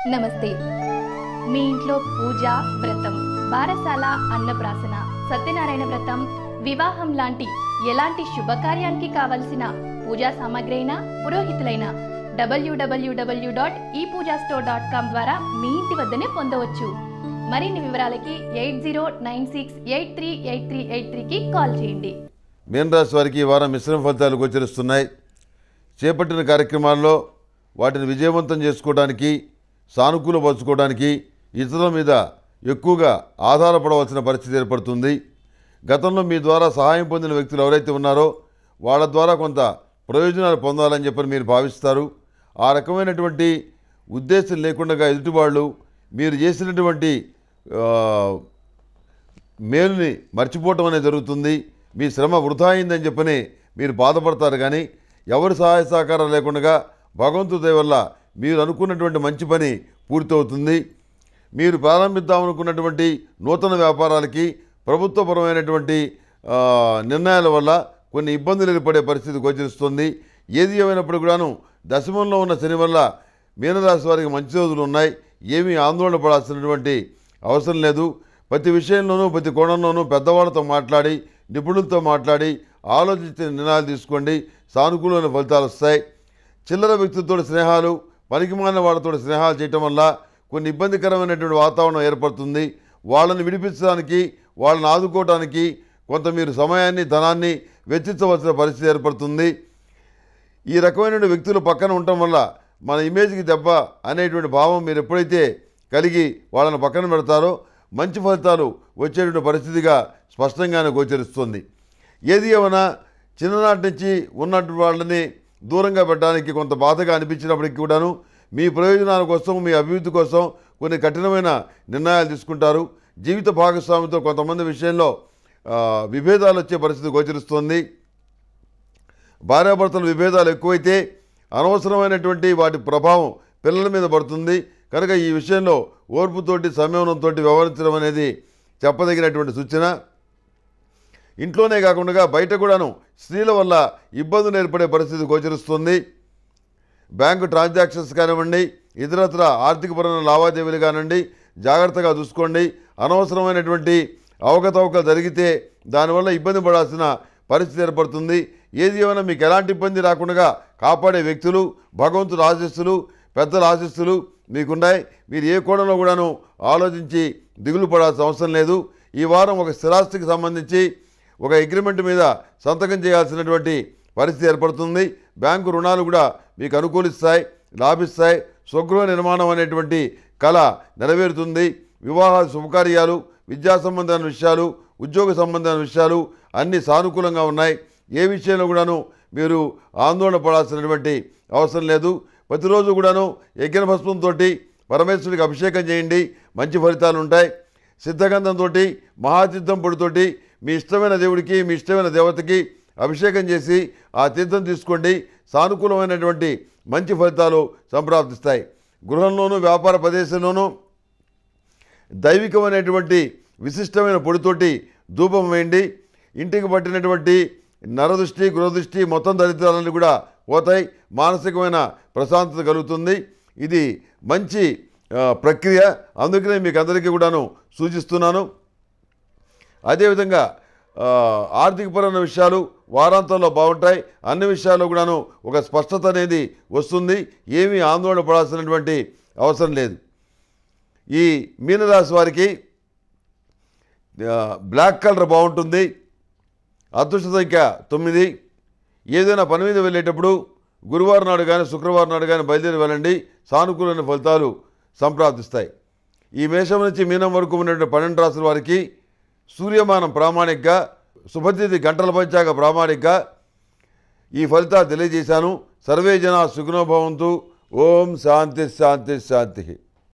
నమస్తే మీ ఇంట్లో పూజ వ్రతం బారసాల అన్నప్రాసన సత్యనారాయణ వ్రతం వివాహం లాంటి ఎలాంటి శుభకార్యానికి కావలసిన పూజా సామాగ్రి అయినా పురోహితులైన డబ్ల్యూడబ్ల్యూడబ్ల్యూ డాట్ ఈ పూజా స్టోర్ డాట్ కామ్ ద్వారా మీ ఇంటి వద్దనే పొందవచ్చు మరిన్ని వివరాలకి eight zero nine six eight three eight three eight త్రీకి కాల్ చేయండి మీనరాశి వారికి ఈ వారం మిశ్రమ ఫలితాలు గోచరిస్తున్నాయి చేపట్టిన కార్యక్రమాల్లో వాటిని విజయవంతం చేసుకోవడానికి సానుకూలపరచుకోవడానికి ఇతరుల మీద ఎక్కువగా ఆధారపడవలసిన పరిస్థితి ఏర్పడుతుంది గతంలో మీ ద్వారా సహాయం పొందిన వ్యక్తులు ఎవరైతే ఉన్నారో వాళ్ళ ద్వారా కొంత ప్రయోజనాలు పొందాలని చెప్పని మీరు భావిస్తారు ఆ రకమైనటువంటి ఉద్దేశం లేకుండా ఎదుటివాళ్ళు మీరు చేసినటువంటి ఆ, మేలుని మర్చిపోవటం అనేది జరుగుతుంది మీ శ్రమ వృధా అయిందని చెప్పని మీరు బాధపడతారు కానీ ఎవరి సహాయ సహకారం లేకుండా భగవంతుడి దయ వల్ల మీరు అనుకున్నటువంటి మంచి పని పూర్తవుతుంది మీరు ప్రారంభిద్దాం అనుకున్నటువంటి నూతన వ్యాపారాలకి ప్రభుత్వపరమైనటువంటి ఆ, నిర్ణయాల వల్ల కొన్ని ఇబ్బందులు ఏర్పడే పరిస్థితి గోచరిస్తుంది ఏది ఏమైనప్పుడు కూడాను దశమంలో ఉన్న శని వల్ల మీనరాశి వారికి మంచి రోజులు ఉన్నాయి ఏమీ ఆందోళన పడాల్సినటువంటి అవసరం లేదు ప్రతి విషయంలోనూ ప్రతి కోణంలోనూ పెద్దవాళ్ళతో మాట్లాడి నిపుణులతో మాట్లాడి ఆలోచించి నిర్ణయాలు తీసుకోండి సానుకూలమైన ఫలితాలు వస్తాయి చిల్లర వ్యక్తులతో స్నేహాలు పనికిమాలిన వాళ్ళతో స్నేహాలు చేయటం వల్ల కొన్ని ఇబ్బందికరమైనటువంటి వాతావరణం ఏర్పడుతుంది వాళ్ళని విడిపించడానికి వాళ్ళని ఆదుకోవడానికి కొంత మీరు సమయాన్ని ధనాన్ని వెచ్చించవలసిన పరిస్థితి ఏర్పడుతుంది ఈ రకమైన వ్యక్తులు పక్కన ఉండటం వల్ల మన ఇమేజ్కి దెబ్బ అనేటువంటి భావం మీరు ఎప్పుడైతే కలిగి వాళ్ళని పక్కన పెడతారో మంచి ఫలితాలు వచ్చేటువంటి పరిస్థితిగా స్పష్టంగానే గోచరిస్తుంది ఏది ఏమైనా చిన్ననాటి నుంచి ఉన్నటువంటి వాళ్ళని దూరంగా పెట్టడానికి కొంత బాధగా అనిపించినప్పటికీ కూడాను మీ ప్రయోజనాల కోసం మీ అభివృద్ధి కోసం కొన్ని కఠినమైన నిర్ణయాలు తీసుకుంటారు జీవిత భాగస్వామితో కొంతమంది విషయంలో ఆ, విభేదాలు వచ్చే పరిస్థితి గోచరిస్తుంది భార్యాభర్తల విభేదాలు ఎక్కువైతే అనవసరమైనటువంటి వాటి ప్రభావం పిల్లల మీద పడుతుంది కనుక ఈ విషయంలో ఓర్పుతోటి సంయమనంతో వ్యవహరించడం అనేది చెప్పదగినటువంటి సూచన ఇంట్లోనే కాకుండా బయట కూడాను స్త్రీల వల్ల ఇబ్బందులు ఏర్పడే పరిస్థితి గోచరిస్తుంది బ్యాంకు ట్రాన్సాక్షన్స్ కానివ్వండి ఇతరత్ర ఆర్థికపరమైన లావాదేవీలు కానివ్వండి జాగ్రత్తగా చూసుకోండి అనవసరమైనటువంటి అవకతవకలు జరిగితే దానివల్ల ఇబ్బంది పడాల్సిన పరిస్థితి ఏర్పడుతుంది ఏది ఏమైనా మీకు ఎలాంటి ఇబ్బంది రాకుండా కాపాడే వ్యక్తులు భగవంతుడు ఆశీస్సులు పెద్దల ఆశీస్సులు మీకున్నాయి మీరు ఏ కోణంలో కూడాను ఆలోచించి దిగులు పడాల్సిన అవసరం లేదు ఈ వారం ఒక స్థిరాస్తికి సంబంధించి ఒక అగ్రిమెంట్ మీద సంతకం చేయాల్సినటువంటి పరిస్థితి ఏర్పడుతుంది బ్యాంకు రుణాలు కూడా మీకు అనుకూలిస్తాయి లాభిస్తాయి స్వగృహ నిర్మాణం అనేటువంటి కళ నెరవేరుతుంది వివాహ శుభకార్యాలు విద్యా సంబంధమైన విషయాలు ఉద్యోగ సంబంధమైన విషయాలు అన్నీ సానుకూలంగా ఉన్నాయి ఏ విషయంలో కూడాను మీరు ఆందోళన పడాల్సినటువంటి అవసరం లేదు ప్రతిరోజు కూడాను యజ్ఞ భస్మంతో పరమేశ్వరుడికి అభిషేకం చేయండి మంచి ఫలితాలు ఉంటాయి సిద్ధగంధంతో మహాతీర్థం పొడితోటి మీ ఇష్టమైన దేవుడికి మీ ఇష్టమైన దేవతకి అభిషేకం చేసి ఆ తీర్థం తీసుకోండి సానుకూలమైనటువంటి మంచి ఫలితాలు సంప్రాప్తిస్తాయి గృహంలోనూ వ్యాపార ప్రదేశంలోనూ దైవికమైనటువంటి విశిష్టమైన పొడితోటి ధూపం వేయండి ఇంటికి పట్టినటువంటి నరదృష్టి గృహదృష్టి మొత్తం దరిద్రాలన్నీ కూడా పోతాయి మానసికమైన ప్రశాంతత కలుగుతుంది ఇది మంచి ఆ, ప్రక్రియ అందుకనే మీకు అందరికీ కూడాను సూచిస్తున్నాను అదేవిధంగా ఆ, ఆర్థికపరమైన విషయాలు వారాంతంలో బాగుంటాయి అన్ని విషయాల్లో కూడాను ఒక స్పష్టత అనేది వస్తుంది ఏమీ ఆందోళన పడాల్సినటువంటి అవసరం లేదు ఈ మీనరాశి వారికి ఆ, బ్లాక్ కలర్ బాగుంటుంది అదృష్ట సంఖ్య తొమ్మిది ఏదైనా పని మీద వెళ్ళేటప్పుడు గురువారం నాడు కానీ శుక్రవారం నాడు కానీ బయలుదేరి వెళ్ళండి సానుకూలమైన ఫలితాలు సంప్రాప్తిస్తాయి ఈ మేషం నుంచి మీనం వరకు ఉన్నటువంటి పన్నెండు రాసుల వారికి సూర్యమానం ప్రామాణికగా శుభతిథి గంటల పంచాక ప్రామాణికగా ఈ ఫలితాలు తెలియజేశాను సర్వే జన సుగుణభవంతు ఓం శాంతి శాంతి శాంతి